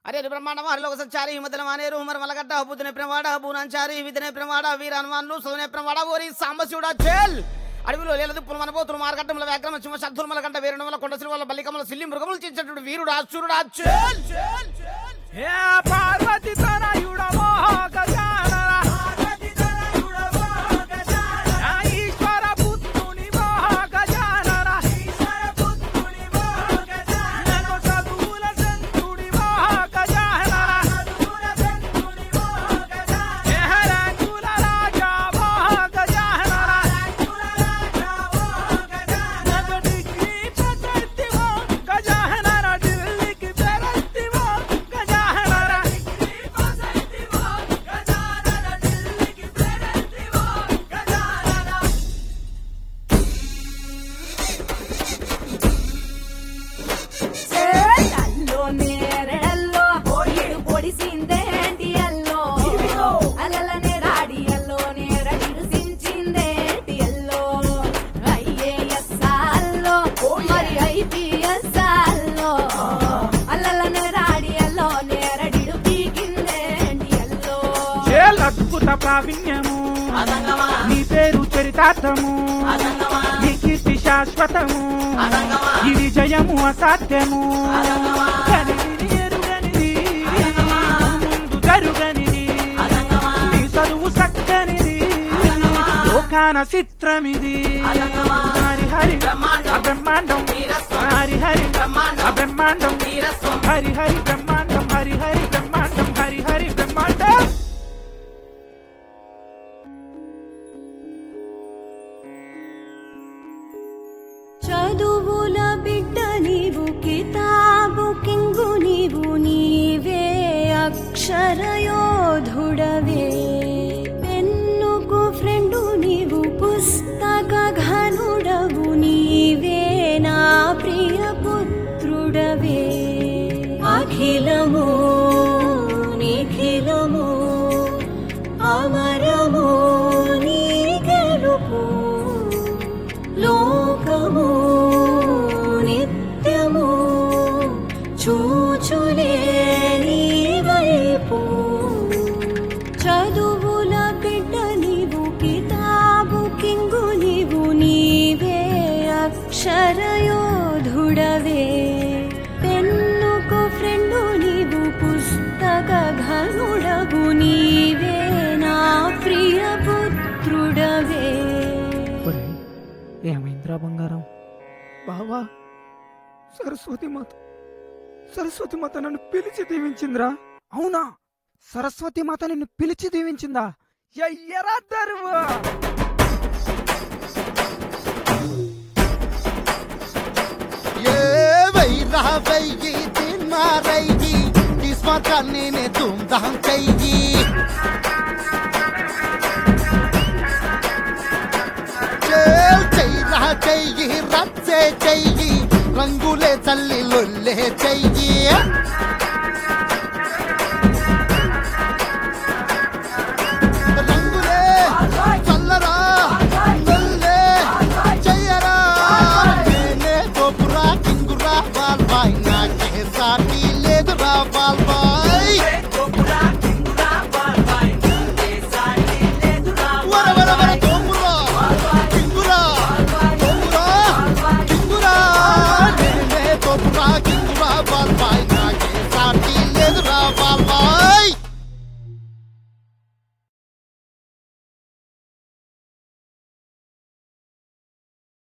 అరే బ్రహ్మాండం హరిలోక సచ్చారి హిమదల మానేరు హుమర్ మలగడ్డ బుద్ధనే ప్రమాడ బూనాంచారి విధనే ప్రమాడ వీర హనుమాన్లు సోనే ప్రమాడ ఓరి సాంబశివుడా చేల్ అడవిలో లేలదు పులమన పోతులు మార్గట్టముల వ్యాగ్రమ సింహ శబ్దుల కంట వీరణముల కొండ సిలువల బల్లికముల సిల్లి మృగములు చించేటప్పుడు వీరుడు అచ్చురుడా చేల్ చేల్ చేల్ హే పార్వతి తనయుడవో గజానన ఆ ఈశ్వర పుత్రునివో గజానన నన్ను చదువుల సంతుడివో గజానన హే రంగుల రాజావో గజానన నన్ను డిగ్రీ ప్రకృతివో గజానన ఢిల్లీకి పెరత్తివో గజానన అల్లో నేరడల్లో పొడిడు పొడిసిందేంటి అల్లో అలలనే రాడి అల్లో నేరడిడు సించిందేంటి అల్లో ఐఏఎస్ అల్లో మరి ఐపీఎస్ అల్లో అలలనే రాడి అల్లో నేరడిడు పీకిందేంటి అల్లో చేల్ అద్భుత ప్రావీణ్యము నీ పేరు చరితార్థము నీ కీర్తి శాశ్వతము ఈ విజయము అసాధ్యము కనివిని ఎరుగనిది ముందు జరుగనిది నీ చదువు చక్కనిది లోకాన చిత్రమిది హరి హరి ఆ బ్రహ్మాండం హరి హరి ఆ బ్రహ్మాండం హరి హరి బ్రహ్మాండం హరి హరి బ్రహ్మాండం హరి హరి బ్రహ్మాండం చదువుల బిడ్డ నీవు కితాబు కింగు నీవు నీవే అక్షరయోధుడవే పెన్నుకు ఫ్రెండు నీవు పుస్తక ఘనుడవు నీవే నా ప్రియ పుత్రుడవే అఖిలము నిఖిలము అమరము నీ గెలుపు లోకము నిత్యము చూచులే నీ వైపు చదువుల బిడ్డ నీవు కితాబు కింగు నీవు నీవే అక్షరయోధుడవే పెన్నుకు ఫ్రెండు నీవు పుస్తక ఘనుడవు నీవే నా ప్రియ పుత్రుడవే ఒరేయ్, ఏమైందిరా బంగారం బావా సరస్వతి మాత సరస్వతి మాత నన్ను పిలిచి దీవించిందిరా అవునా సరస్వతి మాత నిన్ను పిలిచి దీవించిందా ఎయ్యరా దరువు ఏ వైరా వెయ్యి తిన్నారయ్యి తీసుకొని ధూమ్ ధామ్ చెయ్యి